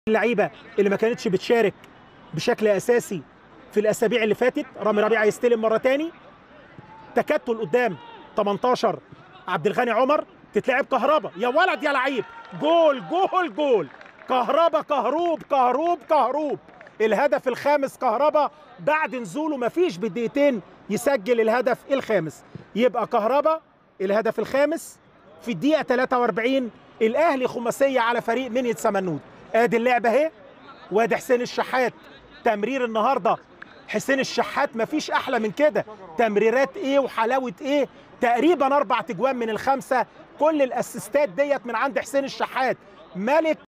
اللعيبه اللي ما كانتش بتشارك بشكل اساسي في الاسابيع اللي فاتت رامي ربيعه يستلم مره تاني تكتل قدام 18 عبد الغني عمر تتلعب كهربا يا ولد يا لعيب جول جول جول كهربا كهروب كهروب كهروب الهدف الخامس كهربا بعد نزوله مفيش بدقيقتين يسجل الهدف الخامس يبقى كهربا الهدف الخامس في الدقيقه 43 الاهلي خماسيه على فريق منية سمنود ادي اللعبه اهي وادي حسين الشحات تمرير النهارده حسين الشحات مفيش احلى من كده تمريرات ايه وحلاوه ايه تقريبا اربع تجوان من الخمسه كل الاسيستات ديت من عند حسين الشحات ملك